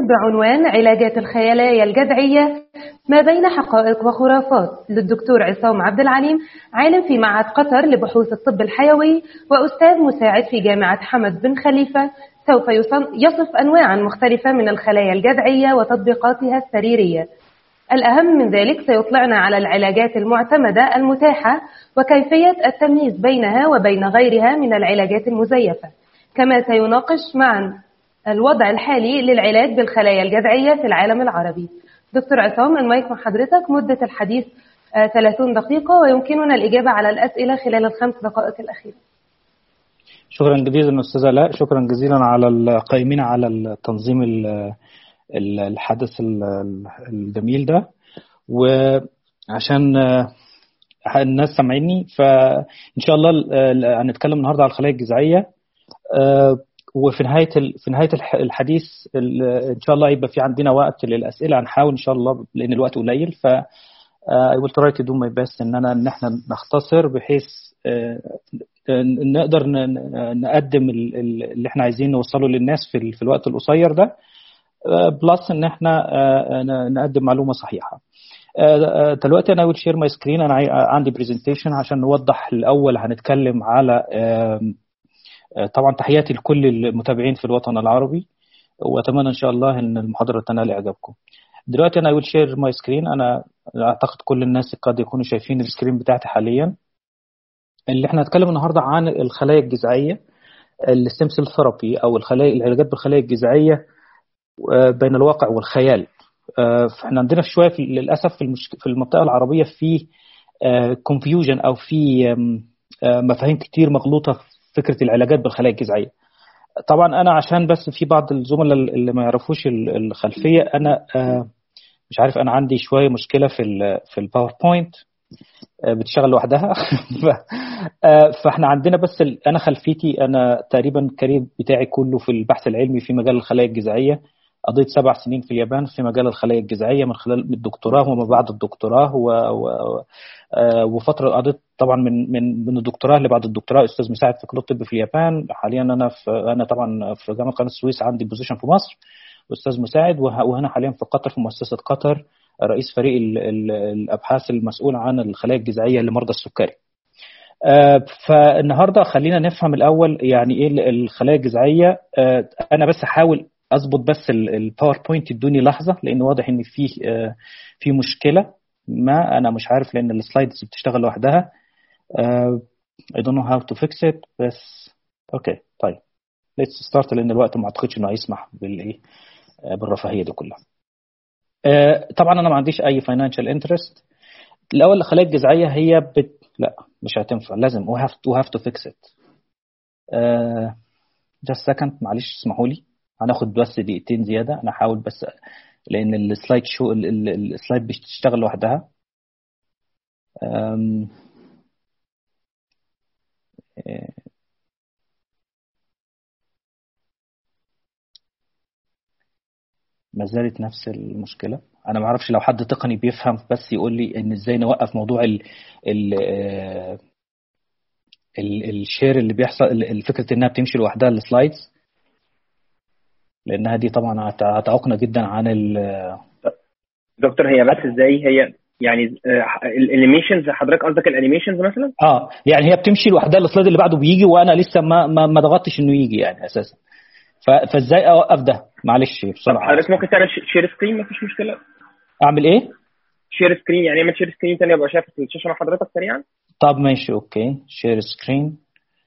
بعنوان علاجات الخلايا الجذعية ما بين حقائق وخرافات للدكتور عصام عبد العليم عالم في معهد قطر لبحوث الطب الحيوي وأستاذ مساعد في جامعة حمد بن خليفة سوف يصف أنواعا مختلفة من الخلايا الجذعية وتطبيقاتها السريرية الأهم من ذلك سيطلعنا على العلاجات المعتمدة المتاحة وكيفية التمييز بينها وبين غيرها من العلاجات المزيفة كما سيناقش معا الوضع الحالي للعلاج بالخلايا الجذعية في العالم العربي دكتور عصام المايك مع حضرتك مدة الحديث 30 دقيقة ويمكننا الإجابة على الأسئلة خلال الخمس دقائق الأخيرة شكرا جزيلا أستاذة لا شكرا جزيلا على القائمين على التنظيم الحدث الجميل ده وعشان الناس سامعيني فان شاء الله هنتكلم النهارده على الخلايا الجذعيه وفي نهايه في نهايه الحديث ان شاء الله يبقى في عندنا وقت للاسئله هنحاول ان شاء الله لان الوقت قليل ف I will try to do my best ان انا ان احنا نختصر بحيث نقدر نقدم اللي احنا عايزين نوصله للناس في, في الوقت القصير ده بلس ان احنا نقدم معلومه صحيحه دلوقتي انا ويل شير ماي سكرين انا عندي برزنتيشن عشان نوضح الاول هنتكلم على طبعا تحياتي لكل المتابعين في الوطن العربي واتمنى ان شاء الله ان المحاضره تنال اعجابكم دلوقتي انا ويل شير ماي سكرين انا اعتقد كل الناس قد يكونوا شايفين السكرين بتاعتي حاليا اللي احنا هنتكلم النهارده عن الخلايا الجذعيه الستيم سيل ثيرابي او الخلايا العلاجات بالخلايا الجذعيه بين الواقع والخيال فاحنا عندنا شويه في للاسف في, المشك... في المنطقه العربيه في كونفيوجن او في مفاهيم كتير مغلوطه في فكره العلاجات بالخلايا الجذعيه طبعا انا عشان بس في بعض الزملاء اللي ما يعرفوش الخلفيه انا مش عارف انا عندي شويه مشكله في ال في الباوربوينت بتشتغل لوحدها فاحنا عندنا بس انا خلفيتي انا تقريبا الكارير بتاعي كله في البحث العلمي في مجال الخلايا الجذعيه قضيت سبع سنين في اليابان في مجال الخلايا الجذعيه من خلال الدكتوراه وما بعد الدكتوراه و... و... وفتره قضيت طبعا من من من الدكتوراه لبعد الدكتوراه استاذ مساعد في كليه الطب في اليابان حاليا انا في انا طبعا في جامعه قناه السويس عندي بوزيشن في مصر استاذ مساعد وهنا حاليا في قطر في مؤسسه قطر رئيس فريق ال ال الابحاث المسؤول عن الخلايا الجذعيه لمرضى السكري. فالنهارده خلينا نفهم الاول يعني ايه الخلايا الجذعيه انا بس احاول اظبط بس الباوربوينت ادوني لحظه لان واضح ان في في مشكله ما انا مش عارف لان السلايدز بتشتغل لوحدها I don't know how to fix it بس اوكي طيب let's start لان الوقت ما اعتقدش انه هيسمح بالايه بالرفاهيه دي كلها طبعا انا ما عنديش اي فاينانشال انترست الاول الخلايا الجذعيه هي بت... لا مش هتنفع لازم we have to, we have to fix it uh, just second معلش اسمحوا لي هناخد بس دقيقتين زياده انا هحاول بس لان السلايد شو السلايد بتشتغل لوحدها um, ما زالت نفس المشكله انا ما اعرفش لو حد تقني بيفهم بس يقول لي ان ازاي نوقف موضوع ال ال ال الشير اللي بيحصل الفكره انها بتمشي لوحدها السلايدز لانها دي طبعا هتعوقنا جدا عن ال دكتور هي بس ازاي هي يعني الانيميشنز حضرتك قصدك الانيميشنز مثلا؟ اه يعني هي بتمشي لوحدها السلايد اللي بعده بيجي وانا لسه ما ما, ما ضغطتش انه يجي يعني اساسا فازاي اوقف ده معلش بسرعه حضرتك ممكن تعمل شير سكرين مفيش مشكله اعمل ايه شير سكرين يعني اعمل شير سكرين تاني ابقى شايف الشاشه مع حضرتك سريعا طب ماشي اوكي شير سكرين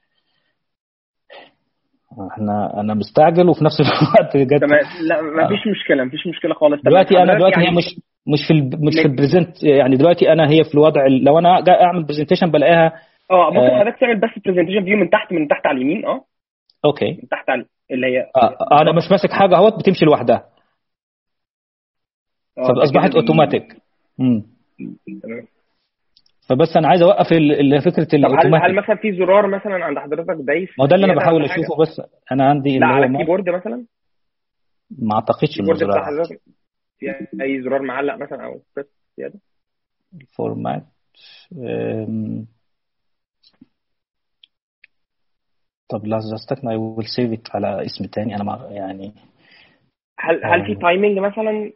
احنا انا مستعجل وفي نفس الوقت جت تمام لا مفيش آه. مشكله مفيش مشكله خالص دلوقتي انا دلوقتي يعني... هي مش مش في ال... مش في البريزنت يعني دلوقتي انا هي في الوضع لو انا اعمل برزنتيشن بلاقيها اه ممكن آه حضرتك تعمل بس برزنتيشن فيو من تحت من تحت على اليمين اه اوكي من تحت على اللي هي آه انا مش ماسك حاجه اهوت بتمشي لوحدها فاصبحت اوتوماتيك امم تمام فبس انا عايز اوقف فكره الاوتوماتيك هل مثلا في زرار مثلا عند حضرتك دايس ما ده اللي انا بحاول اشوفه بس انا عندي لا على الكيبورد مثلا ما اعتقدش انه زرار حضرتك في اي زرار معلق مثلا او بس زياده فورمات طب لا جاست اي ويل سيف ات على اسم تاني انا مع يعني هل هل في تايمينج مثلا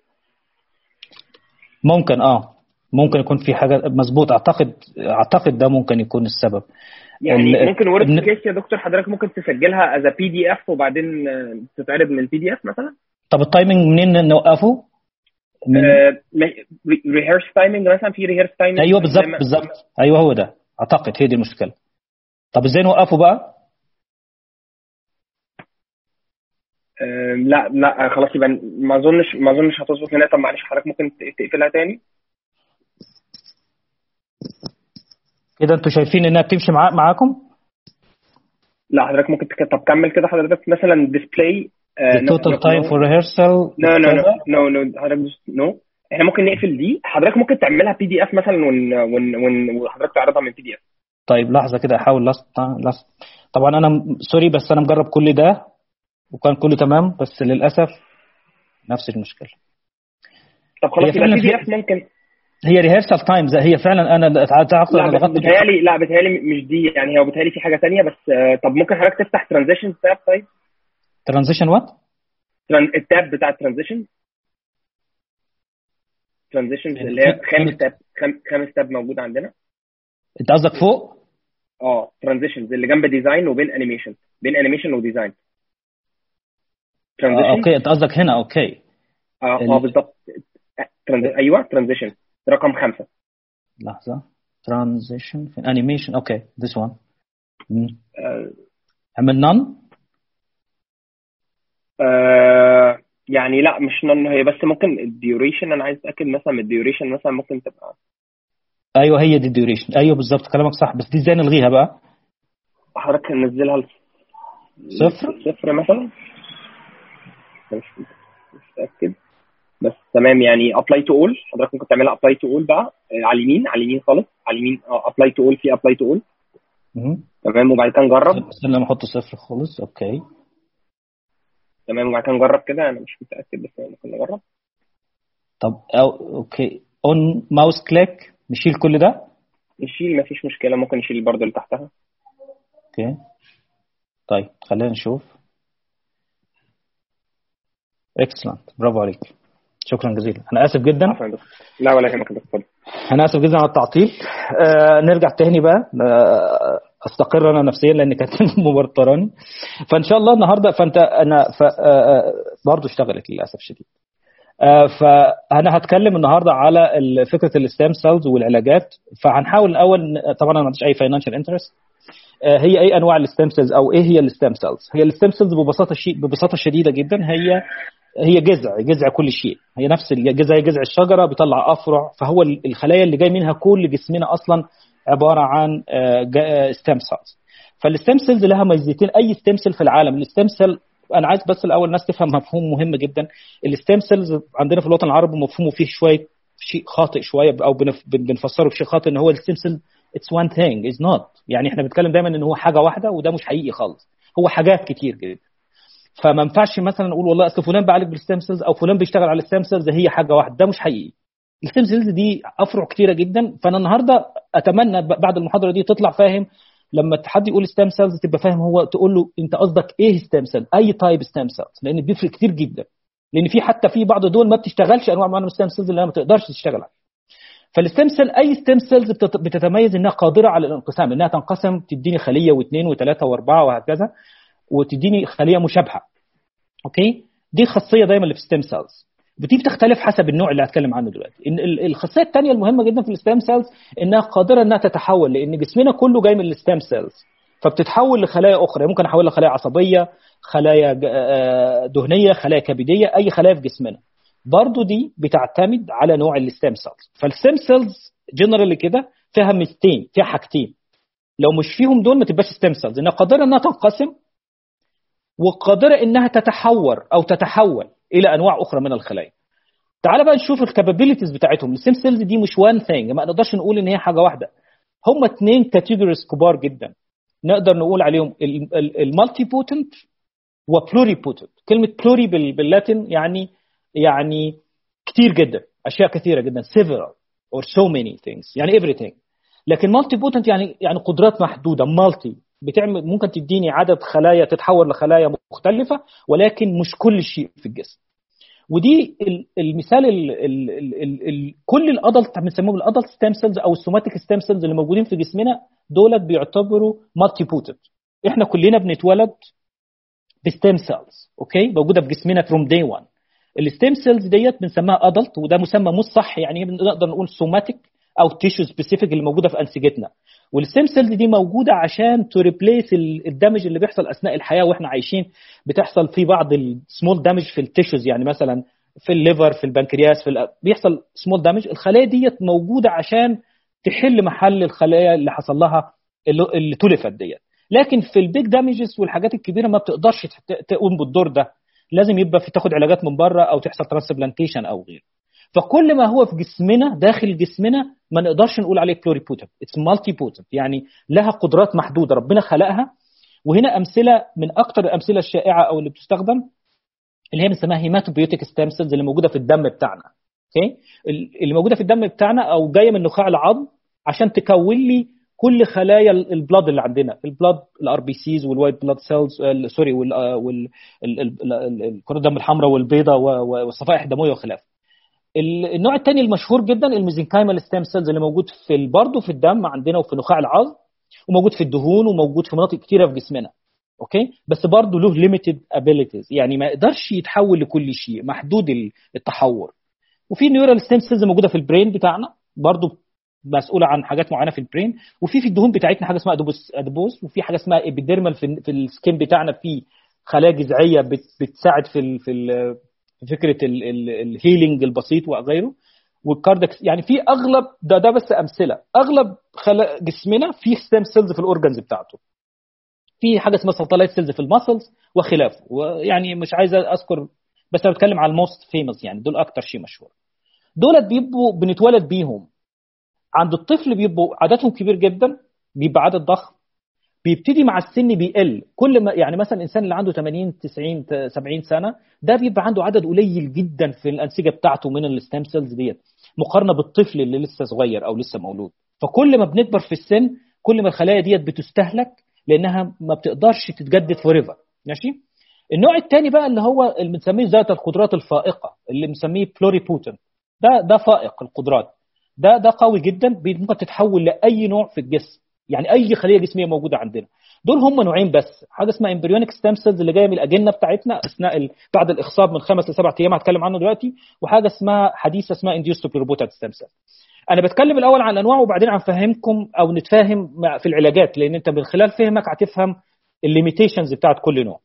ممكن اه ممكن يكون في حاجه مظبوط اعتقد اعتقد ده ممكن يكون السبب يعني ال- ممكن ورست ابن- كيس يا دكتور حضرتك ممكن تسجلها از بي دي اف وبعدين آه، تتعرض من بي دي اف مثلا طب التايمنج منين نوقفه؟ من... ريهرس تايمينج مثلا في ريهرس تايمينج ايوه بالظبط بالظبط ايوه هو ده اعتقد هي دي المشكله طب ازاي نوقفه بقى؟ لا لا خلاص يبقى ما اظنش ما اظنش هتظبط هنا طب معلش حضرتك ممكن ت- تقفلها تاني كده انتوا شايفين انها بتمشي مع... معاكم؟ لا حضرتك ممكن تك... طب كمل كده حضرتك مثلا ديسبلاي The total time for rehearsal نو نو نو نو نو حضرتك نو احنا ممكن نقفل دي حضرتك ممكن تعملها بي دي اف مثلا ون... ون... ون... وحضرتك تعرضها من بي دي اف طيب لحظه كده احاول لاست لاست طبعا انا م- سوري بس انا مجرب كل ده وكان كله تمام بس للاسف نفس المشكله طب خلاص هي يبقى فعلا بي دي في- اف ممكن هي ريهرسال تايمز هي فعلا انا تعتقد لا انا بس ضغطت بتهيألي لا بتهيألي مش دي يعني هو بتهيألي في حاجه تانية بس آه، طب ممكن حضرتك تفتح ترانزيشن تاب طيب ترانزيشن وات؟ تران- التاب بتاع الترانزيشن ترانزيشن اللي هي خامس تاب خام- خامس تاب موجود عندنا انت قصدك فوق؟ اه ترانزيشنز اللي جنب ديزاين وبين انيميشن بين انيميشن وديزاين آه ترانزيشن اوكي انت قصدك هنا اوكي اه ال- اه بالظبط ترانز- ايوه ترانزيشن رقم خمسه لحظه ترانزيشن في انيميشن اوكي ذس وان آه، عمل نون آه، يعني لا مش نون هي بس ممكن الديوريشن انا عايز اتاكد مثلا من الديوريشن مثلا ممكن تبقى ايوه هي دي الديوريشن ايوه بالظبط كلامك صح بس دي ازاي نلغيها بقى؟ حضرتك ننزلها ل- صفر؟ صفر مثلا مش مش متاكد بس تمام يعني ابلاي تو اول حضرتك ممكن تعملها ابلاي تو اول بقى آه، على اليمين على اليمين خالص على اليمين ابلاي تو اول في ابلاي تو اول مهم. تمام وبعد كده نجرب بس لما احط صفر خالص اوكي تمام وبعد كده نجرب كده انا مش متاكد بس ممكن نجرب طب أو اوكي اون ماوس كليك نشيل كل ده نشيل مفيش مشكله ممكن نشيل برضه اللي تحتها اوكي طيب خلينا نشوف اكسلنت برافو عليك شكرا جزيلا انا اسف جدا عفوا يا دكتور. لا ولا يهمك يا دكتور انا اسف جدا على التعطيل آه نرجع تاني بقى آه استقر انا نفسيا لان كانت موتراني فان شاء الله النهارده فانت انا ف آه آه، برضه اشتغلت للاسف شديد آه فانا هتكلم النهارده على ال- فكره الستام سيلز والعلاجات فهنحاول الاول ن- طبعا انا ما عنديش اي فاينانشال انترست هي ايه انواع الستام سيلز او ايه هي الستام سيلز هي الستام سيلز ببساطه شيء ببساطه شديده جدا هي هي جذع جذع كل شيء هي نفس الجذع جذع الشجره بيطلع افرع فهو ال- الخلايا اللي جاي منها كل جسمنا اصلا عباره عن ستام سيلز فالستام سيلز لها ميزتين اي ستام سيل في العالم الستام سيل انا عايز بس الاول الناس تفهم مفهوم مهم جدا الستام سيلز عندنا في الوطن العربي مفهومه فيه شويه شيء خاطئ شويه او بنف- بن- بنفسره بشيء خاطئ ان هو الستام سيل اتس وان ثينج از نوت يعني احنا بنتكلم دايما ان هو حاجه واحده وده مش حقيقي خالص هو حاجات كتير جدا فما ينفعش مثلا نقول والله اصل فلان بيعالج بالستام سيلز او فلان بيشتغل على الستام سيلز هي حاجه واحده ده مش حقيقي الستام سيلز دي افرع كتيره جدا فانا النهارده اتمنى ب- بعد المحاضره دي تطلع فاهم لما حد يقول ستام سيلز تبقى فاهم هو تقول له انت قصدك ايه ستام سيل اي تايب ستام سيلز لان بيفرق كتير جدا لان في حتى في بعض الدول ما بتشتغلش انواع معينه من الستام سيلز اللي ما تقدرش تشتغل عليها فالستيم سيل اي ستيم سيلز بتت- بتتميز انها قادره على الانقسام انها تنقسم تديني خليه واثنين وثلاثه واربعه وهكذا وتديني خليه مشابهه اوكي دي خاصيه دايما اللي في الستيم سيلز ودي بتختلف حسب النوع اللي هتكلم عنه دلوقتي إن ال- الخاصيه الثانيه المهمه جدا في الستيم سيلز انها قادره انها تتحول لان جسمنا كله جاي من الستيم سيلز فبتتحول لخلايا اخرى ممكن احولها لخلايا عصبيه خلايا ج- آه، دهنيه خلايا كبديه اي خلايا في جسمنا برضو دي بتعتمد على نوع الستيم سيلز فالستيم سيلز جنرالي كده فيها ميزتين فيها حاجتين لو مش فيهم دول ما تبقاش ستيم سيلز انها قادره انها تنقسم وقادره انها تتحور او تتحول الى انواع اخرى من الخلايا تعال بقى نشوف الكابابيلتيز بتاعتهم الستيم سيلز دي مش وان ثينج ما نقدرش نقول ان هي حاجه واحده هم اثنين كاتيجوريز كبار جدا نقدر نقول عليهم المالتي بوتنت وبلوري بوتنت كلمه بلوري باللاتين يعني يعني كتير جدا اشياء كثيره جدا several or so many things يعني everything لكن مالتي بوتنت يعني يعني قدرات محدوده مالتي بتعمل ممكن تديني عدد خلايا تتحول لخلايا مختلفه ولكن مش كل شيء في الجسم ودي المثال ال ال ال ال ال كل الادلت بنسميهم الادلت ستيم سيلز او السوماتيك ستيم سيلز اللي موجودين في جسمنا دولت بيعتبروا مالتي بوتنت احنا كلنا بنتولد بستيم سيلز اوكي موجوده في جسمنا فروم داي 1 الستيم سيلز ديت بنسميها ادلت وده مسمى مش صح يعني نقدر نقول سوماتيك او تيشو سبيسيفيك اللي موجوده في انسجتنا والستيم سيلز دي موجوده عشان تو ريبليس الدمج اللي بيحصل اثناء الحياه واحنا عايشين بتحصل في بعض السمول دامج في التيشوز يعني مثلا في الليفر في البنكرياس في ال... بيحصل سمول دامج الخلايا ديت موجوده عشان تحل محل الخلايا اللي حصل لها اللي تلفت ديت لكن في البيج دامجز والحاجات الكبيره ما بتقدرش تقوم بالدور ده لازم يبقى في تاخد علاجات من بره او تحصل ترانسبلانتيشن او غيره فكل ما هو في جسمنا داخل جسمنا ما نقدرش نقول عليه بلوريبوتنت اتس مالتي بوتنت يعني لها قدرات محدوده ربنا خلقها وهنا امثله من اكثر الامثله الشائعه او اللي بتستخدم اللي هي بنسميها هيماتوبيوتيك ستام سيلز اللي موجوده في الدم بتاعنا اوكي اللي موجوده في الدم بتاعنا او جايه من نخاع العظم عشان تكون لي كل خلايا البلاد اللي عندنا البلاد الار بي سيز والوايت بلاد سيلز سوري وال كرة الدم الحمراء والبيضاء والصفائح الدمويه وخلافه النوع الثاني المشهور جدا الميزنكايمال ستام سيلز اللي موجود في برضه في الدم عندنا وفي نخاع العظم وموجود في الدهون وموجود في مناطق كثيره في جسمنا اوكي بس برضه له ليميتد ابيليتيز يعني ما يقدرش يتحول لكل شيء محدود التحور وفي نيورال ستيم سيلز موجوده في البرين بتاعنا برضه مسؤوله عن حاجات معينه في البرين وفي في الدهون بتاعتنا حاجه اسمها ادوبوس ادوبوس وفي حاجه اسمها ابيديرمال في, في السكين بتاعنا في خلايا جذعيه بتساعد في ال في ال في فكره الهيلينج البسيط وغيره والكاردكس يعني في اغلب ده ده بس امثله اغلب خلا جسمنا فيه ستيم سيلز في الاورجنز بتاعته في حاجه اسمها ساتلايت سيلز في الماسلز وخلافه ويعني مش عايز اذكر بس انا بتكلم على الموست فيموس يعني دول اكتر شيء مشهور دولت بيبقوا بنتولد بيهم عند الطفل بيبقوا عددهم كبير جدا بيبقى عدد ضخم بيبتدي مع السن بيقل كل ما يعني مثلا الانسان اللي عنده 80 90 70 سنه ده بيبقى عنده عدد قليل جدا في الانسجه بتاعته من الستيم سيلز ديت مقارنه بالطفل اللي لسه صغير او لسه مولود فكل ما بنكبر في السن كل ما الخلايا ديت بتستهلك لانها ما بتقدرش تتجدد فوريفر ماشي النوع الثاني بقى اللي هو اللي بنسميه ذات القدرات الفائقه اللي بنسميه بلوريبوتن ده ده فائق القدرات ده ده قوي جدا ممكن تتحول لاي نوع في الجسم يعني اي خليه جسميه موجوده عندنا دول هم نوعين بس حاجه اسمها امبريونيك ستام سيلز اللي جايه من الاجنه بتاعتنا اثناء ال... بعد الاخصاب من خمس لسبع ايام هتكلم عنه دلوقتي وحاجه اسمها حديثه اسمها انديوست بلوروبوتات ستام سيل انا بتكلم الاول عن انواع وبعدين هنفهمكم او نتفاهم في العلاجات لان انت من خلال فهمك هتفهم الليميتيشنز بتاعت كل نوع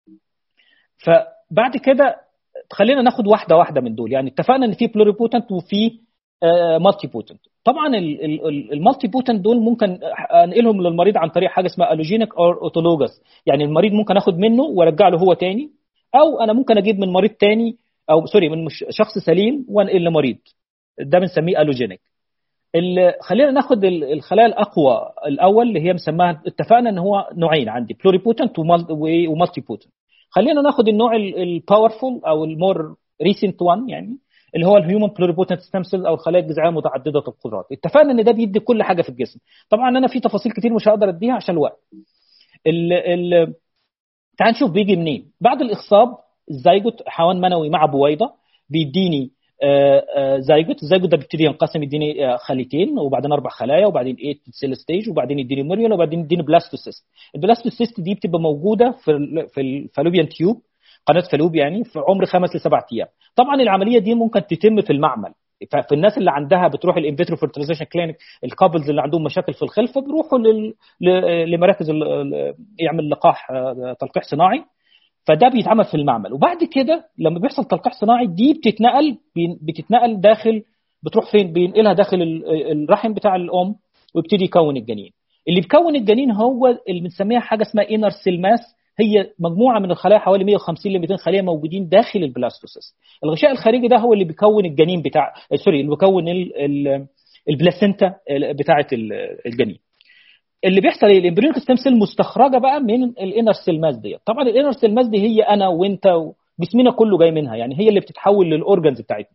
فبعد كده خلينا ناخد واحده واحده من دول يعني اتفقنا ان في بلوريبوتنت وفي مالتي بوتنت طبعا المالتي بوتنت دول ممكن انقلهم للمريض عن طريق حاجه اسمها الوجينيك او اوتولوجس يعني المريض ممكن اخد منه وارجع له هو تاني او انا ممكن اجيب من مريض تاني او سوري من شخص سليم وانقل لمريض ده بنسميه الوجينيك خلينا ناخد الخلايا الاقوى الاول اللي هي مسماها اتفقنا ان هو نوعين عندي بلوريبوتنت ومالتي بوتنت خلينا ناخد النوع الباورفول او المور ريسنت وان يعني اللي هو الهيومن بلوريبوتنت ستيم سيل او الخلايا الجذعيه متعدده القدرات اتفقنا ان ده بيدي كل حاجه في الجسم طبعا انا في تفاصيل كتير مش هقدر اديها عشان الوقت ال ال تعال نشوف بيجي منين بعد الاخصاب الزيجوت حيوان منوي مع بويضه بيديني زيجوت الزيجوت ده بيبتدي ينقسم يديني خليتين وبعدين اربع خلايا وبعدين 8 سيل ستيج وبعدين يديني موريول وبعدين يديني بلاستوسيست البلاستوسيست دي بتبقى موجوده في في الفالوبيان تيوب قناه فالوب يعني في عمر خمس لسبع ايام طبعا العمليه دي ممكن تتم في المعمل ففي الناس اللي عندها بتروح الانفيترو فيرتلايزيشن كلينيك الكابلز اللي عندهم مشاكل في الخلفه بيروحوا لل... لمراكز ال... يعمل لقاح تلقيح صناعي فده بيتعمل في المعمل وبعد كده لما بيحصل تلقيح صناعي دي بتتنقل بتتنقل داخل بتروح فين بينقلها داخل الرحم بتاع الام ويبتدي يكون الجنين اللي بيكون الجنين هو اللي بنسميها حاجه اسمها انر سيل ماس هي مجموعه من الخلايا حوالي 150 ل 200 خليه موجودين داخل البلاستوسيست الغشاء الخارجي ده هو اللي بيكون الجنين بتاع سوري اللي بيكون ال... ال... البلاسينتا بتاعه الجنين اللي بيحصل ايه الامبريونيك ستيم سيل مستخرجه بقى من الانر سيل ماس دي طبعا الانر سيل ماس دي هي انا وانت جسمنا كله جاي منها يعني هي اللي بتتحول للاورجنز بتاعتنا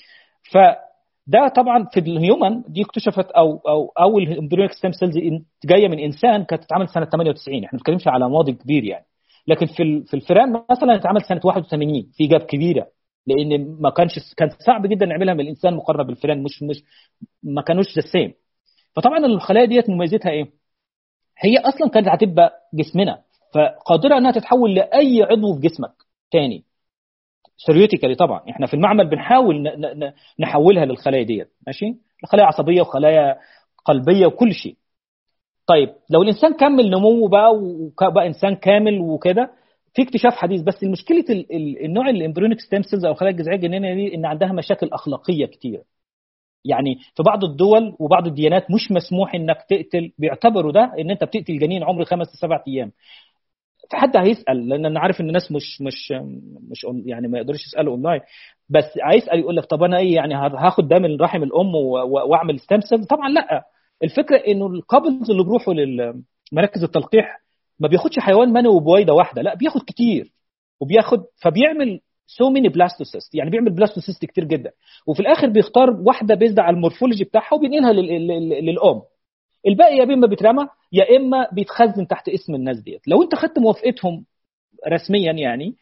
فده طبعا في الهيومن دي اكتشفت او او اول الامبريونيك ستيم سيلز جايه من انسان كانت اتعملت سنه 98 احنا ما بنتكلمش على ماضي كبير يعني لكن في في الفئران مثلا اتعمل سنه 81 في جاب كبيره لان ما كانش كان صعب جدا نعملها من الانسان مقارنه بالفئران مش مش ما كانوش ذا سيم فطبعا الخلايا ديت مميزتها ايه؟ هي اصلا كانت هتبقى جسمنا فقادره انها تتحول لاي عضو في جسمك تاني سيريوتيكالي طبعا احنا في المعمل بنحاول نحولها للخلايا ديت ماشي خلايا عصبيه وخلايا قلبيه وكل شيء طيب لو الانسان كمل نموه بقى وبقى انسان كامل وكده في اكتشاف حديث بس مشكله النوع الامبريونيك ستيم سيلز او الخلايا الجذعيه الجنينيه دي ان عندها مشاكل اخلاقيه كتير يعني في بعض الدول وبعض الديانات مش مسموح انك تقتل بيعتبروا ده ان انت بتقتل جنين عمره خمس لسبع ايام في حد هيسال لان انا عارف ان الناس مش مش مش يعني ما يقدرش يسالوا اونلاين بس هيسال يقول لك طب انا ايه يعني هاخد ده من رحم الام واعمل ستيم سيلز طبعا لا الفكره انه الكابلز اللي بيروحوا لمراكز التلقيح ما بياخدش حيوان منوي بويضه واحده لا بياخد كتير وبياخد فبيعمل سو ميني بلاستوسيست يعني بيعمل بلاستوسيست كتير جدا وفي الاخر بيختار واحده بيزد على المورفولوجي بتاعها وبينقلها للام الباقي يا اما بيترمى يا اما بيتخزن تحت اسم الناس ديت لو انت خدت موافقتهم رسميا يعني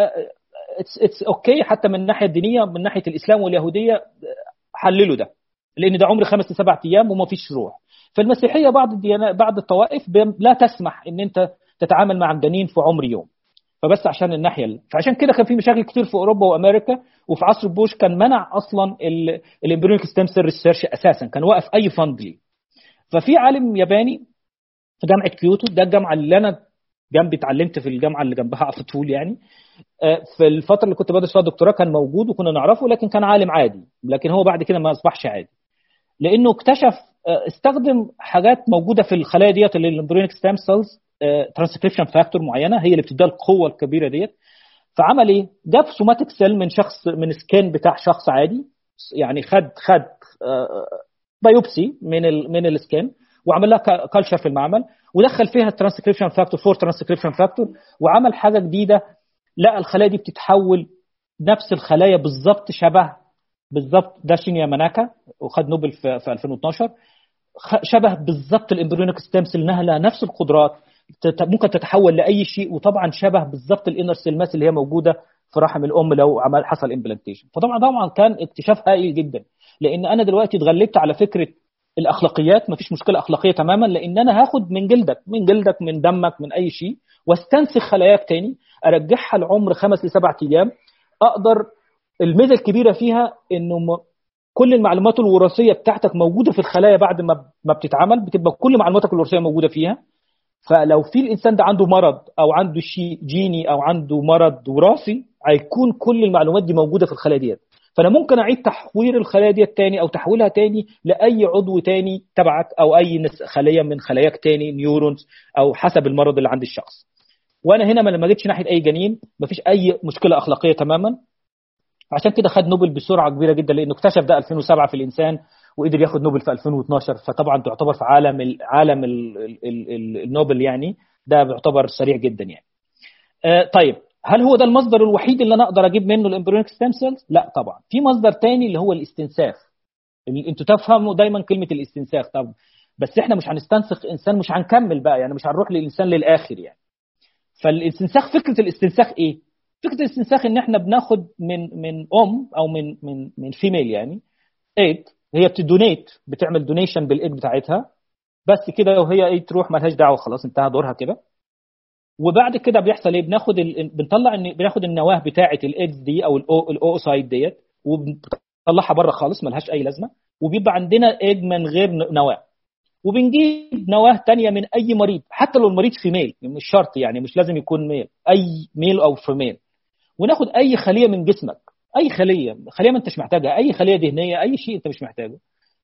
اتس اتس اوكي حتى من الناحيه الدينيه من ناحيه الاسلام واليهوديه حللوا ده لان ده عمر خمس لسبع ايام وما فيش روح فالمسيحيه بعض الديانات بعض الطوائف لا تسمح ان انت تتعامل مع الجنين في عمر يوم فبس عشان الناحيه اللي. فعشان كده كان في مشاكل كتير في اوروبا وامريكا وفي عصر بوش كان منع اصلا الامبريونيك ستيم سيل ريسيرش اساسا كان وقف اي فند ليه ففي عالم ياباني في جامعه كيوتو ده الجامعه اللي انا جنبي اتعلمت في الجامعه اللي جنبها على طول يعني في الفتره اللي كنت بدرس فيها الدكتوراه كان موجود وكنا نعرفه لكن كان عالم عادي لكن هو بعد كده ما اصبحش عادي لانه اكتشف استخدم حاجات موجوده في الخلايا ديت اللي الامبريونيك ستام سيلز ترانسكريبشن فاكتور معينه هي اللي بتديها القوه الكبيره ديت فعمل ايه؟ جاب سوماتيك سيل من شخص من سكين بتاع شخص عادي يعني خد خد بايوبسي من ال من السكين وعمل لها كلتشر في المعمل ودخل فيها الترانسكريبشن فاكتور فور ترانسكريبشن فاكتور وعمل حاجه جديده لقى الخلايا دي بتتحول نفس الخلايا بالظبط شبه بالظبط ده شينيا ماناكا وخد نوبل في, في 2012 شبه بالظبط الامبريونيك ستيم سيل انها لها نفس القدرات ممكن تتحول لاي شيء وطبعا شبه بالظبط الانر سيل ماس اللي هي موجوده في رحم الام لو عمل حصل امبلانتيشن فطبعا طبعا كان اكتشاف هائل جدا لان انا دلوقتي اتغلبت على فكره الاخلاقيات ما فيش مشكله اخلاقيه تماما لان انا هاخد من جلدك من جلدك من دمك من اي شيء واستنسخ خلاياك تاني ارجعها لعمر خمس لسبع ايام اقدر الميزه الكبيره فيها انه كل المعلومات الوراثيه بتاعتك موجوده في الخلايا بعد ما ما بتتعمل بتبقى كل معلوماتك الوراثيه موجوده فيها فلو في الانسان ده عنده مرض او عنده شيء جيني او عنده مرض وراثي هيكون كل المعلومات دي موجوده في الخلايا ديت فانا ممكن اعيد تحوير الخلايا ديت تاني او تحويلها تاني لاي عضو تاني تبعك او اي خليه من خلاياك تاني نيورونز او حسب المرض اللي عند الشخص وانا هنا ما لما جيتش ناحيه اي جنين مفيش اي مشكله اخلاقيه تماما عشان كده خد نوبل بسرعه كبيره جدا لانه اكتشف ده 2007 في الانسان وقدر ياخد نوبل في 2012 فطبعا تعتبر في عالم ال عالم ال ال ال النوبل يعني ده بيعتبر سريع جدا يعني. آه طيب هل هو ده المصدر الوحيد اللي انا اقدر اجيب منه الامبريونيك ستيم سيلز؟ لا طبعا في مصدر تاني اللي هو الاستنساخ. انتوا تفهموا دايما كلمه الاستنساخ طب بس احنا مش هنستنسخ انسان مش هنكمل بقى يعني مش هنروح للانسان للاخر يعني. فالاستنساخ فكره الاستنساخ ايه؟ فكره الاستنساخ ان احنا بناخد من من ام او من من من فيميل يعني ايج هي بتدونيت بتعمل دونيشن بالايج بتاعتها بس كده وهي ايه تروح مالهاش دعوه خلاص انتهى دورها كده وبعد كده بيحصل ايه بناخد ال... بنطلع ان بناخد النواه بتاعه الايجز دي او الاوسايد ديت وبنطلعها بره خالص ملهاش اي لازمه وبيبقى عندنا ايج من غير نواه وبنجيب نواه تانية من اي مريض حتى لو المريض فيميل مش شرط يعني مش لازم يكون ميل اي ميل او فيميل وناخد اي خليه من جسمك اي خليه خليه ما انتش محتاجها اي خليه دهنيه اي شيء انت مش محتاجه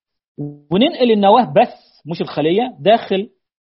وننقل النواه بس مش الخليه داخل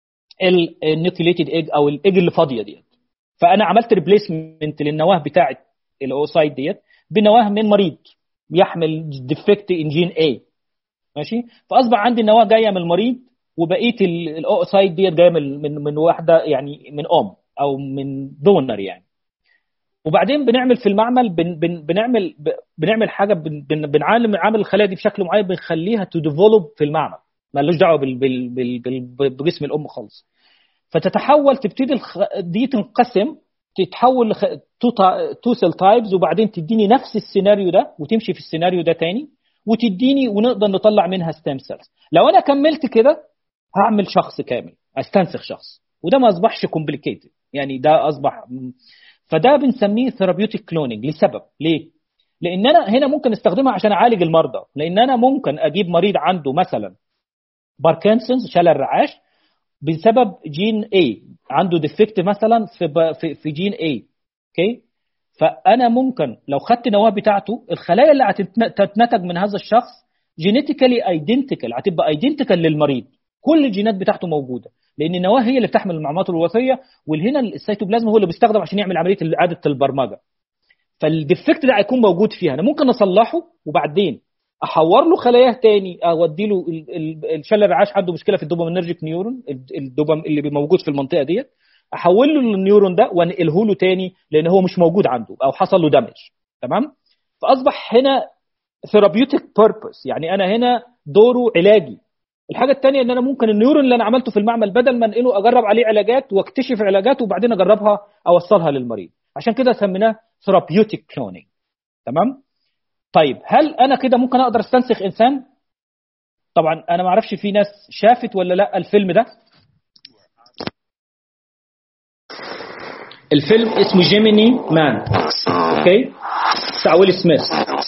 النيوكليتد ايج او الايج اللي فاضيه ديت فانا عملت ريبليسمنت للنواه بتاعه الاوسايد ديت بنواه من مريض يحمل ديفكت ان جين اي ماشي فاصبح عندي النواه جايه من المريض وبقيه الاوسايد ديت جايه من من من واحده يعني من ام او من دونر يعني وبعدين بنعمل في المعمل بن بن بنعمل بنعمل حاجه بن بن بنعلم عامل الخلايا دي بشكل معين بنخليها تو ديفلوب في المعمل مالوش دعوه بال بال بال بال بجسم الام خالص فتتحول تبتدي الخ... دي تنقسم تتحول لخ... تو سيل تايبز وبعدين تديني نفس السيناريو ده وتمشي في السيناريو ده تاني وتديني ونقدر نطلع منها ستيم سيلز لو انا كملت كده هعمل شخص كامل استنسخ شخص وده ما اصبحش كومبليكيتد يعني ده اصبح فده بنسميه ثيرابيوتيك كلوننج لسبب ليه لان انا هنا ممكن استخدمها عشان اعالج المرضى لان انا ممكن اجيب مريض عنده مثلا باركنسونز شلل الرعاش بسبب جين A عنده ديفكت مثلا في في, في جين A اوكي فانا ممكن لو خدت نواه بتاعته الخلايا اللي هتتنتج من هذا الشخص جينيتيكالي ايدنتيكال هتبقى ايدنتيكال للمريض كل الجينات بتاعته موجوده لان النواه هي اللي بتحمل المعلومات الوراثيه والهنا السيتوبلازم هو اللي بيستخدم عشان يعمل عمليه اعاده البرمجه فالديفكت ده هيكون موجود فيها انا ممكن اصلحه وبعدين احور له خلاياه تاني اودي له الشلل الرعاش عنده مشكله في الدوبامينرجيك نيورون الدوبام اللي موجود في المنطقه ديت احول له النيورون ده وانقله له تاني لان هو مش موجود عنده او حصل له دامج تمام فاصبح هنا ثيرابيوتيك بيربس يعني انا هنا دوره علاجي الحاجه الثانيه ان انا ممكن النيورون اللي انا عملته في المعمل بدل ما انقله اجرب عليه علاجات واكتشف علاجات وبعدين اجربها اوصلها للمريض عشان كده سميناه ثيرابيوتيك كلونينج تمام طيب هل انا كده ممكن اقدر استنسخ انسان طبعا انا ما اعرفش في ناس شافت ولا لا الفيلم ده الفيلم اسمه جيميني مان اوكي بتاع ويل سميث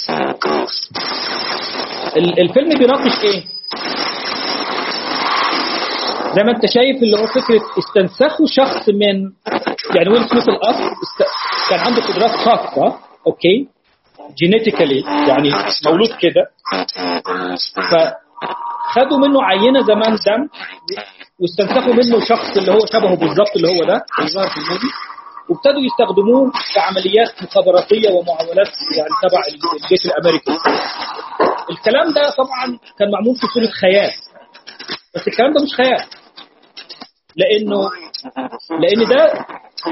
الفيلم بيناقش ايه زي ما انت شايف اللي هو فكره استنسخوا شخص من يعني ويل سميث الاصل است... كان عنده قدرات خاصه اوكي جينيتيكالي يعني مولود كده فخدوا منه عينه زمان دم واستنسخوا منه شخص اللي هو شبهه بالظبط اللي هو ده اللي ظهر في الموفي وابتدوا يستخدموه في عمليات مخابراتيه ومعاملات يعني تبع الجيش الامريكي. الكلام ده طبعا كان معمول في صوره خيال بس الكلام ده مش خيال لانه لان ده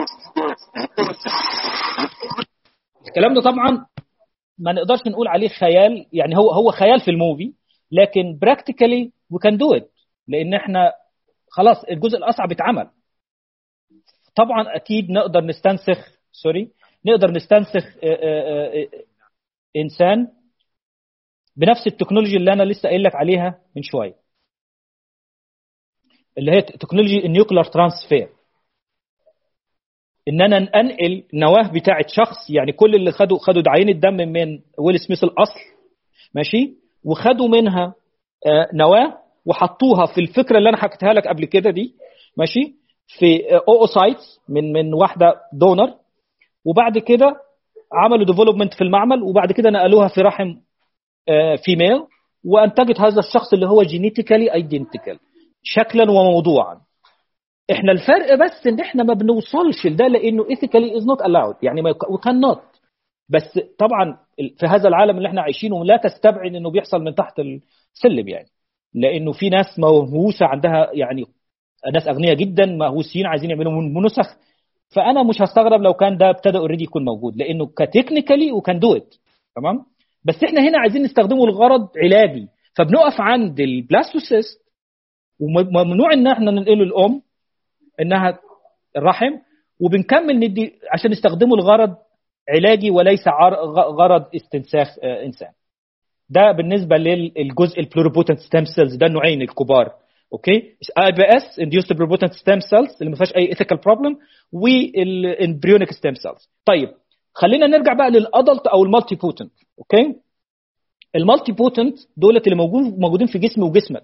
الكلام ده طبعا ما نقدرش نقول عليه خيال يعني هو هو خيال في الموفي لكن براكتيكالي وي كان دو ات لان احنا خلاص الجزء الاصعب اتعمل طبعا اكيد نقدر نستنسخ سوري نقدر نستنسخ انسان بنفس التكنولوجيا اللي انا لسه قايل لك عليها من شويه اللي هي تكنولوجي النيوكلير ترانسفير ان انا انقل نواه بتاعه شخص يعني كل اللي خدوا خدوا عينه دم من ويل سميث الاصل ماشي وخدوا منها نواه وحطوها في الفكره اللي انا حكيتها لك قبل كده دي ماشي في اوسايتس من من واحده دونر وبعد كده عملوا ديفلوبمنت في المعمل وبعد كده نقلوها في رحم فيميل وانتجت هذا الشخص اللي هو جينيتيكالي ايدنتيكال شكلا وموضوعا احنا الفرق بس ان احنا ما بنوصلش لده لانه ايثيكالي از نوت الاود يعني ما كان نوت بس طبعا في هذا العالم اللي احنا عايشينه لا تستبعد انه بيحصل من تحت السلم يعني لانه في ناس مهووسه عندها يعني ناس اغنياء جدا مهووسين عايزين يعملوا نسخ فانا مش هستغرب لو كان ده ابتدى اوريدي يكون موجود لانه كتكنيكالي وكان دو ات تمام بس احنا هنا عايزين نستخدمه لغرض علاجي فبنقف عند البلاستوسيست وممنوع ان احنا ننقله الام انها الرحم وبنكمل ندي عشان نستخدمه لغرض علاجي وليس غرض استنساخ انسان ده بالنسبه للجزء البلوريبوتنت ستيم سيلز ده النوعين الكبار اوكي اي بي اس انديوست بلوريبوتنت ستيم سيلز اللي ما فيهاش اي ايثيكال بروبلم والامبريونيك ستيم سيلز طيب خلينا نرجع بقى للادلت او المالتي بوتنت اوكي المالتي بوتنت دولت اللي موجود موجودين في جسمي وجسمك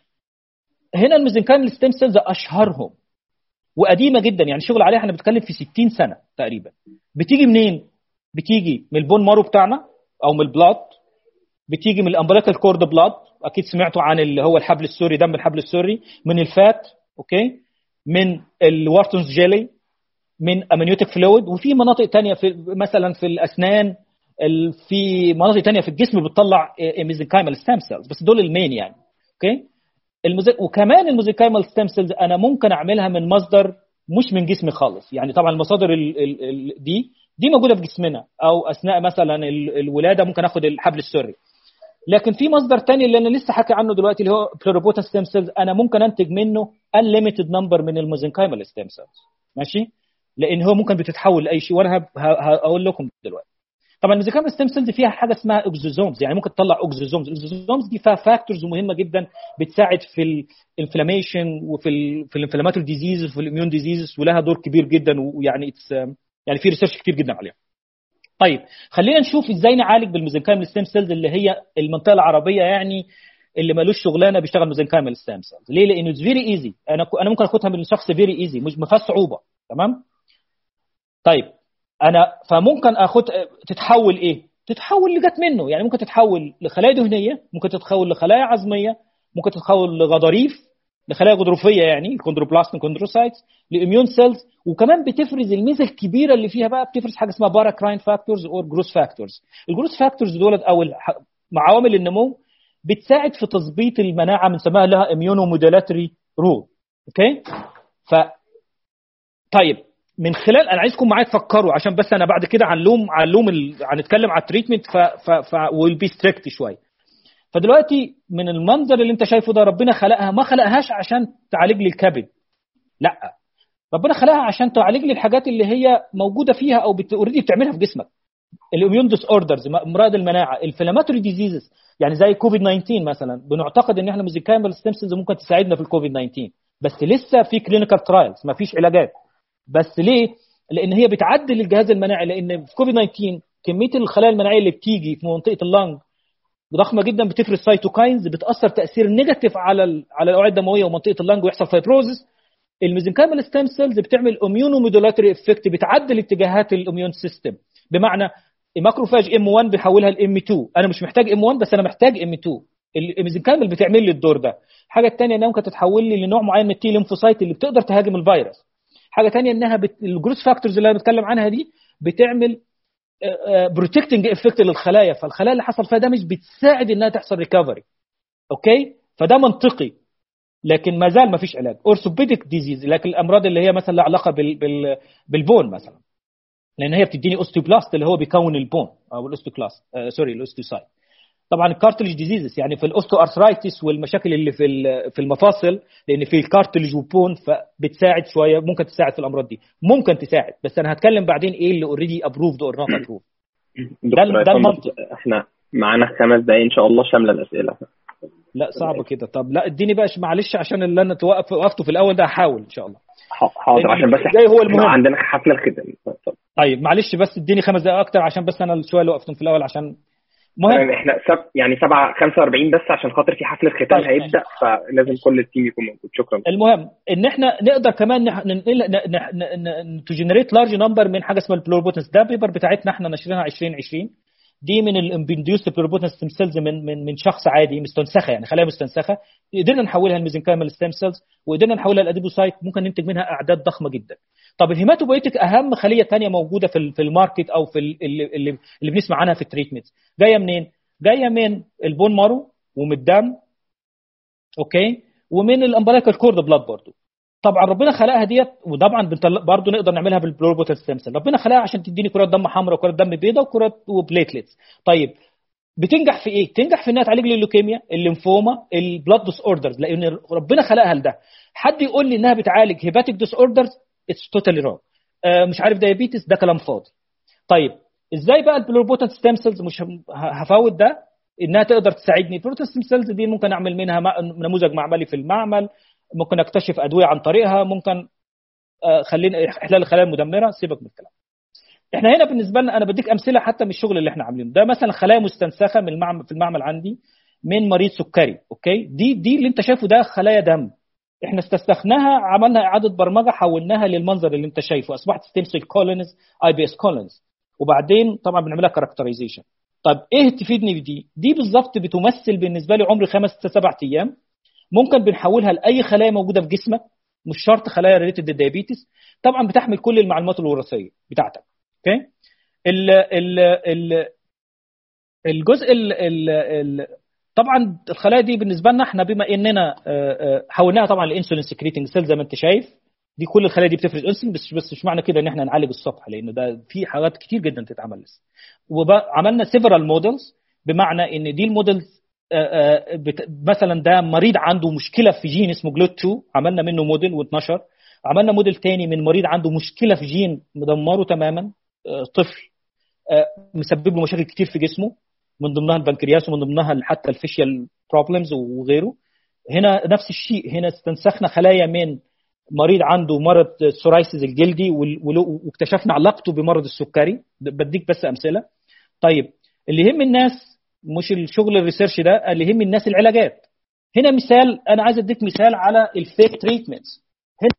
هنا الميزنكايمال ستيم سيلز اشهرهم وقديمه جدا يعني الشغل عليها احنا بنتكلم في 60 سنه تقريبا بتيجي منين بتيجي من البون مارو بتاعنا او من البلاد بتيجي من الامبليكال كورد بلاد اكيد سمعتوا عن اللي هو الحبل السوري دم الحبل السوري من الفات اوكي من الوارتونز جيلي من امنيوتيك فلويد وفي مناطق تانية في مثلا في الاسنان في مناطق تانية في الجسم بتطلع ميزنكايمال ستام سيلز بس دول المين يعني اوكي المزي... وكمان الميزنكايمال ستام سيلز انا ممكن اعملها من مصدر مش من جسمي خالص يعني طبعا المصادر ال... ال... ال... دي دي موجوده في جسمنا او اثناء مثلا الولاده ممكن اخد الحبل السري لكن في مصدر تاني اللي انا لسه حكي عنه دلوقتي اللي هو بلوريبوتن ستيم سيلز انا ممكن انتج منه unlimited number من الميزنكايمال ستيم سيلز ماشي لان هو ممكن بتتحول لاي شيء وانا هقول لكم دلوقتي طبعا الميزوكايمال ستيم سيلز فيها حاجه اسمها اوكزوزومز يعني ممكن تطلع اوكزوزومز الاوكزوزومز دي فيها فاكتورز مهمه جدا بتساعد في الانفلاميشن وفي ال في الانفلاماتوري ديزيزز وفي الاميون ديزيزز ولها دور كبير جدا ويعني يعني في ريسيرش كتير جدا عليها طيب خلينا نشوف ازاي نعالج بالميزنكايمال ستيم سيلز اللي هي المنطقه العربيه يعني اللي مالوش شغلانه بيشتغل ميزنكايمال ستيم سيلز ليه لانه اتس فيري ايزي انا انا ممكن اخدها من شخص فيري ايزي مش ما فيهاش صعوبه تمام طيب انا فممكن اخد تتحول ايه تتحول اللي جت منه يعني ممكن تتحول لخلايا دهنيه ممكن تتحول لخلايا عظميه ممكن تتحول لغضاريف لخلايا غضروفيه يعني الكوندروبلاست كوندروسايتس لاميون سيلز وكمان بتفرز الميزه الكبيره اللي فيها بقى بتفرز حاجه اسمها باراكراين فاكتورز او جروس فاكتورز الجروس فاكتورز دولت او مع عوامل النمو بتساعد في تظبيط المناعه بنسميها لها اميونو موديلاتري رول اوكي ف طيب من خلال انا عايزكم معايا تفكروا عشان بس انا بعد كده هنلوم هنلوم ال... هنتكلم على التريتمنت ف ف ف ويل بي ستريكت شويه فدلوقتي من المنظر اللي انت شايفه ده ربنا خلقها ما خلقهاش عشان تعالج لي الكبد لا ربنا خلقها عشان تعالج لي الحاجات اللي هي موجوده فيها او اوريدي بت... بتعملها في جسمك الاميون ديس اوردرز امراض المناعه الانفلاماتوري ديزيزز يعني زي كوفيد 19 مثلا بنعتقد ان احنا ميزيكايمال ستيم سيلز ممكن تساعدنا في الكوفيد 19 بس لسه في كلينيكال ترايلز ما فيش علاجات بس ليه؟ لان هي بتعدل الجهاز المناعي لان في كوفيد 19 كميه الخلايا المناعيه اللي بتيجي في منطقه اللنج ضخمه جدا بتفرز سايتوكاينز بتاثر تاثير نيجاتيف على ال على الاوعيه الدمويه ومنطقه اللنج ويحصل فايبروزس الميزنكايمال ستيم سيلز بتعمل اميونو مودولاتري افكت بتعدل اتجاهات الاميون سيستم بمعنى الماكروفاج ام 1 بيحولها لام 2 انا مش محتاج ام 1 بس انا محتاج ام 2 الميزنكايمال بتعمل لي الدور ده الحاجه الثانيه انها ممكن تتحول لي لنوع معين من التي ليمفوسايت اللي بتقدر تهاجم الفيروس حاجه ثانيه انها بت... الجروس فاكتورز اللي انا بتكلم عنها دي بتعمل بروتكتنج افكت للخلايا فالخلايا اللي حصل فيها ده مش بتساعد انها تحصل ريكفري اوكي فده منطقي لكن ما زال ما فيش علاج اورثوبيديك ديزيز لكن الامراض اللي هي مثلا لها علاقه بال... بال... بالبون مثلا لان هي بتديني اوستيوبلاست اللي هو بيكون البون او الاوستوكلاست آه سوري الاوستيوسايت طبعا الكارتلج ديزيزز يعني في الاوستو ارثرايتس والمشاكل اللي في في المفاصل لان في الكارتلج وبون فبتساعد شويه ممكن تساعد في الامراض دي ممكن تساعد بس انا هتكلم بعدين ايه اللي اوريدي ابروفد اور نوت ابروفد ده ده المنطق احنا معانا خمس دقايق ان شاء الله شامله الاسئله لا صعب كده طب لا اديني بقى معلش عشان اللي انا وقفته في الاول ده هحاول ان شاء الله حاضر عشان بس زي هو المهم عندنا حفله الختام طيب معلش بس اديني خمس دقائق اكتر عشان بس انا شويه اللي وقفتهم في الاول عشان مهم احنا سب يعني 7 45 بس عشان خاطر في حفل الختام طيب. هيبدا فلازم كل التيم يكون موجود شكرا المهم ان احنا نقدر كمان تجنريت لارج نمبر من حاجه اسمها البلوربوتنس ده بيبر بتاعتنا احنا ناشرينها 2020 دي من الانديوس بلوربوتنس ستيم سيلز من من من شخص عادي مستنسخه يعني خلايا مستنسخه قدرنا نحولها لميزنكايمال ستيم سيلز وقدرنا نحولها لاديبوسايت ممكن ننتج منها اعداد ضخمه جدا طب الهيماتوبويتيك اهم خليه ثانيه موجوده في في الماركت او في اللي, اللي, اللي بنسمع عنها في التريتمنت جايه منين؟ جايه من البون مارو ومن الدم اوكي ومن الامبلايكال كورد بلاد برضه طبعا ربنا خلقها ديت وطبعا برضه نقدر نعملها بالبلوربوتال ستيم سيل ربنا خلقها عشان تديني كرات دم حمراء وكرات دم بيضاء وكرات وبليتلتس طيب بتنجح في ايه؟ تنجح في انها تعالج لي اللوكيميا، الليمفوما، البلاد ديس اوردرز لان ربنا خلقها لده. حد يقول لي انها بتعالج هيباتيك ديس اوردرز اتس توتالي رونج. مش عارف دايابيتس ده كلام فاضي. طيب ازاي بقى البلوربوتنت ستيم سيلز مش هفوت ده انها تقدر تساعدني البلوربوتنت ستيم سيلز دي ممكن اعمل منها نموذج معملي في المعمل ممكن اكتشف ادويه عن طريقها ممكن خلينا احلال الخلايا المدمره سيبك من الكلام احنا هنا بالنسبه لنا انا بديك امثله حتى من الشغل اللي احنا عاملينه ده مثلا خلايا مستنسخه من المعمل في المعمل عندي من مريض سكري اوكي دي دي اللي انت شايفه ده خلايا دم احنا استسلخناها عملنا اعاده برمجه حولناها للمنظر اللي انت شايفه اصبحت ستيم سيل كولونز اي بي اس كولونز وبعدين طبعا بنعملها كاركترايزيشن طب ايه تفيدني بدي دي بالظبط بتمثل بالنسبه لي عمر خمس سبع ايام ممكن بنحولها لاي خلايا موجوده في جسمك مش شرط خلايا ريليتد للديابيتس طبعا بتحمل كل المعلومات الوراثيه بتاعتك اوكي ال ال ال الجزء ال ال ال طبعا الخلايا دي بالنسبه لنا احنا بما اننا حولناها طبعا لانسولين سكريتنج سيل زي ما انت شايف دي كل الخلايا دي بتفرز انسولين بس بس مش معنى كده ان احنا نعالج الصفحه لان ده في حاجات كتير جدا تتعمل لسه وعملنا سيفرال مودلز بمعنى ان دي المودلز مثلا ده مريض عنده مشكله في جين اسمه جلوت 2 عملنا منه موديل واتنشر عملنا موديل تاني من مريض عنده مشكله في جين مدمره تماما طفل مسبب له مشاكل كتير في جسمه من ضمنها البنكرياس ومن ضمنها حتى الفيشيال بروبلمز وغيره هنا نفس الشيء هنا استنسخنا خلايا من مريض عنده مرض السورايسيس الجلدي واكتشفنا علاقته بمرض السكري بديك بس امثله طيب اللي يهم الناس مش الشغل الريسيرش ده اللي يهم الناس العلاجات هنا مثال انا عايز اديك مثال على الفيك تريتمنتس هنا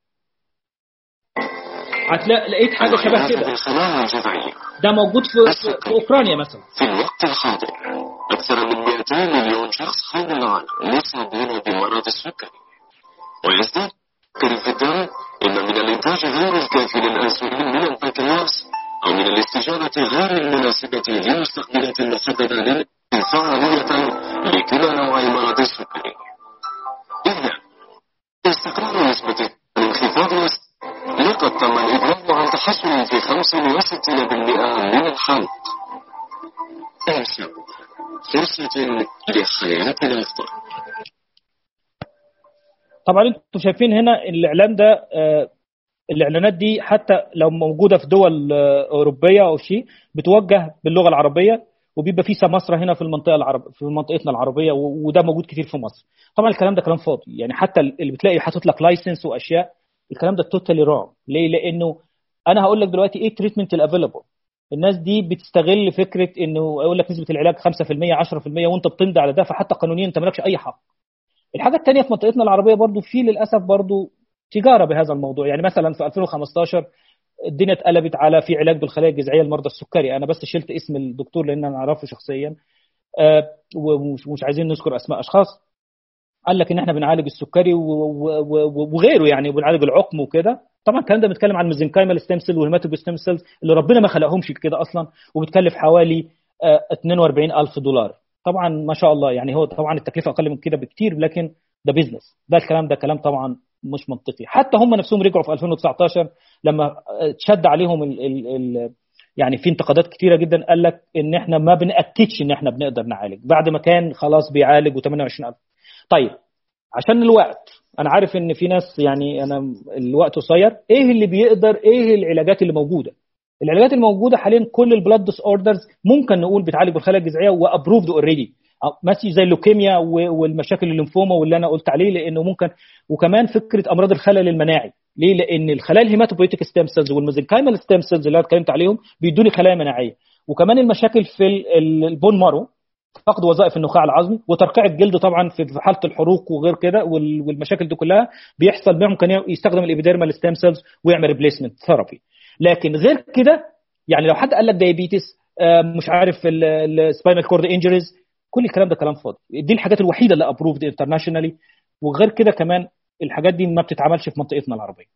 هتلاقي لقيت حاجه شبه كده الخلايا الجذعية ده موجود في, في, في اوكرانيا مثلا في الوقت الحاضر أكثر من 200 مليون شخص حول العالم مصابون بمرض السكري ويزداد السكري في الدم إما من الإنتاج غير الكافي للأنسولين من البنكرياس أو من الاستجابة غير المناسبة لمستقبلات محددة للفعالية لكلا نوعي مرض السكري إذن استقرار نسبة الانخفاض والس- لقد تم الإبلاغ عن تحسن في 65% من الحالات أنسب فرصة لحياة أفضل طبعا انتم شايفين هنا الاعلان ده آه، الاعلانات دي حتى لو موجوده في دول آه، اوروبيه او شيء بتوجه باللغه العربيه وبيبقى في سماسره هنا في المنطقه العرب في منطقتنا العربيه و- وده موجود كتير في مصر طبعا الكلام ده كلام فاضي يعني حتى اللي بتلاقي حاطط لك لايسنس واشياء الكلام ده توتالي رونج ليه لانه انا هقول لك دلوقتي ايه التريتمنت الافيلبل الناس دي بتستغل فكره انه يقول لك نسبه العلاج 5% 10% وانت بتمضي على ده فحتى قانونيا انت مالكش اي حق الحاجه الثانيه في منطقتنا العربيه برضو في للاسف برضو تجاره بهذا الموضوع يعني مثلا في 2015 الدنيا اتقلبت على في علاج بالخلايا الجذعيه لمرضى السكري انا بس شلت اسم الدكتور لان انا اعرفه شخصيا آه، ومش مش عايزين نذكر اسماء اشخاص قال لك ان احنا بنعالج السكري و- و- و- وغيره يعني بنعالج العقم وكده طبعا الكلام ده بنتكلم عن الميزنكايمال ستيم سيل والهيماتوج ستيم سيلز اللي ربنا ما خلقهمش كده اصلا وبتكلف حوالي آه، 42000 دولار طبعا ما شاء الله يعني هو طبعا التكلفه اقل من كده بكتير لكن ده بيزنس ده الكلام ده كلام طبعا مش منطقي حتى هم نفسهم رجعوا في 2019 لما اتشد عليهم ال ال ال يعني في انتقادات كتيره جدا قال لك ان احنا ما بناكدش ان احنا بنقدر نعالج بعد ما كان خلاص بيعالج و28000 طيب عشان الوقت انا عارف ان في ناس يعني انا الوقت قصير ايه اللي بيقدر ايه العلاجات اللي موجوده العلاجات الموجوده حاليا كل البلاد ديس اوردرز ممكن نقول بتعالج بالخلايا الجذعيه وابروفد اوريدي ماشي زي اللوكيميا و- والمشاكل الليمفوما واللي انا قلت عليه لانه ممكن وكمان فكره امراض الخلل المناعي ليه؟ لان الخلايا الهيماتوبويتيك ستيم سيلز والميزنكايمال ستيم سيلز اللي انا اتكلمت عليهم بيدوني خلايا مناعيه وكمان المشاكل في ال- ال- البون مارو فقد وظائف النخاع العظمي وترقيع الجلد طبعا في في حاله الحروق وغير كده وال- والمشاكل دي كلها بيحصل ممكن يستخدم الابيديرمال ستيم سيلز ويعمل ريبليسمنت ثيرابي لكن غير كده يعني لو حد قال لك دايابيتس آه، مش عارف السباينال كورد انجريز كل الكلام ده كلام فاضي دي الحاجات الوحيده اللي ابروفد انترناشونالي وغير كده كمان الحاجات دي ما بتتعملش في منطقتنا العربيه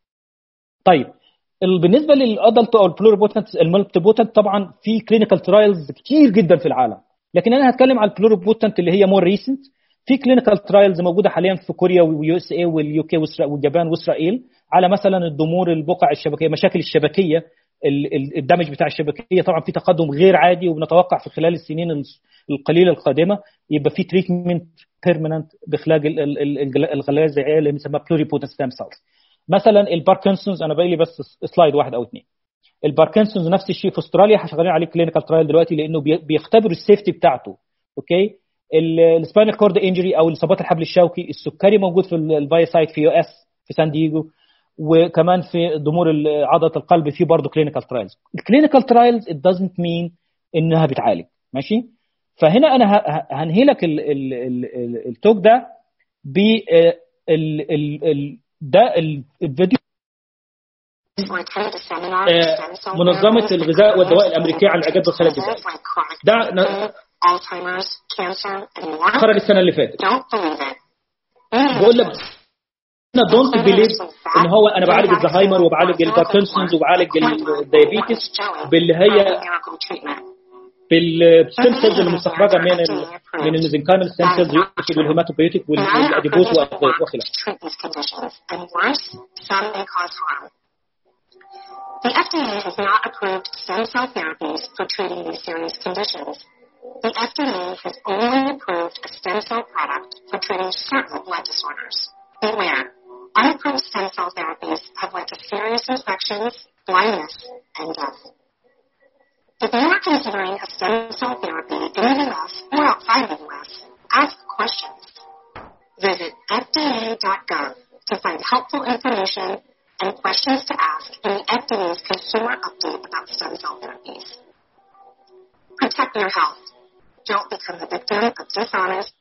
طيب ال- بالنسبه للادلت او البلوريبوتنت المالتيبوتنت طبعا في كلينيكال ترايلز كتير جدا في العالم لكن انا هتكلم على البلوريبوتنت اللي هي مور ريسنت في كلينيكال ترايلز موجوده حاليا في كوريا واليو اس اي واليو كي واليابان واسرائيل على مثلا الضمور البقع الشبكيه مشاكل الشبكيه ال- ال- الدمج بتاع الشبكيه طبعا في تقدم غير عادي وبنتوقع في خلال السنين ال- القليله القادمه يبقى في تريتمنت بيرمننت بخلاج ال- ال- ال- الخلايا الزيعيه اللي بنسميها بلوريبوتنت ستام سيلز مثلا الباركنسونز انا باقي لي بس سلايد واحد او اثنين الباركنسونز نفس الشيء في استراليا شغالين عليه كلينيكال ترايل دلوقتي لانه بي- بيختبروا السيفتي بتاعته اوكي السباينال كورد انجري او اصابات الحبل الشوكي السكري موجود في الفايسايت في يو اس في سان دييجو وكمان في ضمور ال- عضله القلب في برضه كلينيكال ترايلز الكلينيكال ترايلز it doesn't mean انها بتعالج ماشي فهنا انا ه- ه- هنهي لك ال- ال- ال- ال- التوك ده ب آه، ال- ال- ال- ده ال- الفيديو آه، منظمة الغذاء والدواء الأمريكية عن العلاجات بالخلايا الجذعية ده ن- خرج السنة اللي فاتت بقول لك انا دونت بليف ان هو انا بعالج الزهايمر وبعالج الباركنسونز وبعالج الدايابيتس باللي هي بالستيم سيلز اللي مستخرجه من ال من الميزنكايمال ستيم سيلز والهيماتوبيوتيك والاديبوز وخلافه treat these conditions, and worse, some may cause harm. The FDA has not approved stem cell therapies for treating these serious conditions. The FDA has only approved a stem cell product for treating certain blood disorders. Beware, unapproved stem cell therapies have led infections, blindness, and death. If you are considering a stem cell therapy in the U.S. or outside the U.S., ask questions. Visit FDA.gov to find helpful information and questions to ask in the FDA's consumer update about stem cell therapies. Protect your health. Don't become the victim of dishonest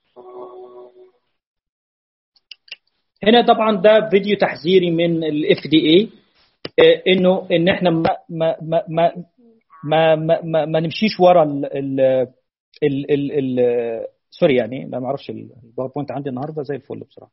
هنا طبعا ده فيديو تحذيري من الاف دي اي انه ان احنا ما ما ما ما ما, ما, ما, ما نمشيش ورا ال ال ال ال ال سوري يعني ما اعرفش الباوربوينت عندي النهارده زي الفل بصراحه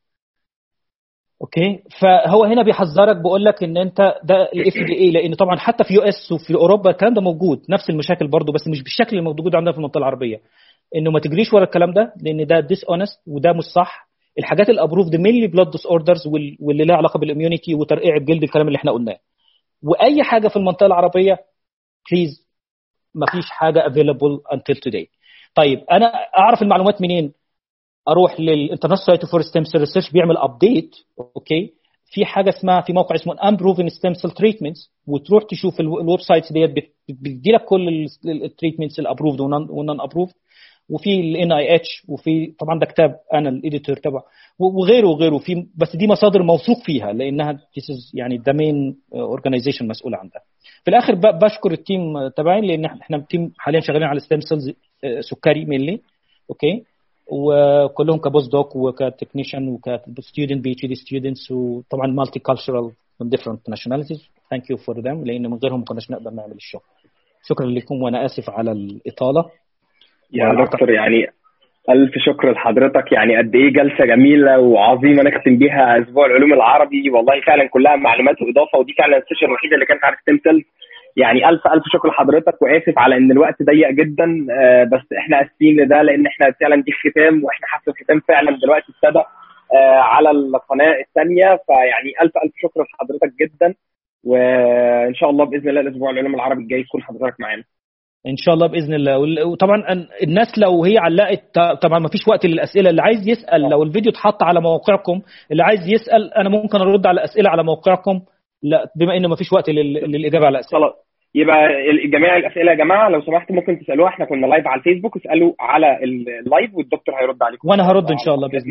اوكي فهو هنا بيحذرك بيقول لك ان انت ده الاف دي اي لان طبعا حتى في يو اس وفي اوروبا الكلام ده موجود نفس المشاكل برضه بس مش بالشكل الموجود عندنا في المنطقه العربيه انه ما تجريش ورا الكلام ده لان ده ديس اونست وده مش صح الحاجات الابروفد مينلي بلاد ديس اوردرز واللي لها علاقه بالاميونيتي وترقيع الجلد الكلام اللي احنا قلناه واي حاجه في المنطقه العربيه بليز ما فيش حاجه افيلبل انتل توداي طيب انا اعرف المعلومات منين اروح للانترناشونال سايت فور ستيم سيل ريسيرش بيعمل ابديت اوكي في حاجه اسمها في موقع اسمه امبروفن ستيم سيل تريتمنتس وتروح تشوف الويب سايتس ديت بتدي لك كل التريتمنتس الابروفد والنون ابروفد وفي الان اي اتش وفي طبعا ده كتاب انا الاديتور تبعه وغيره وغيره في بس دي مصادر موثوق فيها لانها يعني ده مين اورجانيزيشن مسؤول عن ده في الاخر بشكر التيم تبعي لان احنا التيم حاليا شغالين على ستيم سيلز سكري مينلي اوكي وكلهم كبوست دوك وكتكنيشن وكستودنت بي اتش دي ستودنتس وطبعا مالتي كالتشرال من ديفرنت ناشوناليتيز ثانك يو فور ذم لان من غيرهم ما كناش نقدر نعمل الشغل شكرا لكم وانا اسف على الاطاله يا دكتور يعني ألف شكر لحضرتك يعني قد إيه جلسة جميلة وعظيمة نختم بيها أسبوع العلوم العربي والله فعلا كلها معلومات وإضافة ودي فعلا السيشن الوحيدة اللي كانت على ستيم سيلز يعني ألف ألف شكر لحضرتك وآسف على إن الوقت ضيق جدا آه بس إحنا آسفين لده لأن إحنا فعلا دي ختام وإحنا حفل الختام فعلا دلوقتي ابتدى آه على القناة الثانية فيعني ألف ألف شكر لحضرتك جدا وإن شاء الله بإذن الله الأسبوع العلوم العربي الجاي يكون حضرتك معانا. ان شاء الله باذن الله وطبعا الناس لو هي علقت طبعا ما فيش وقت للاسئله اللي عايز يسال لو الفيديو اتحط على موقعكم اللي عايز يسال انا ممكن ارد على اسئله على موقعكم لا بما انه ما فيش وقت للاجابه على اسئله خلاص يبقى جميع الاسئله يا جماعه لو سمحتوا ممكن تسالوها احنا كنا لايف على الفيسبوك اسالوا على اللايف والدكتور هيرد عليكم وانا هرد ان شاء الله باذن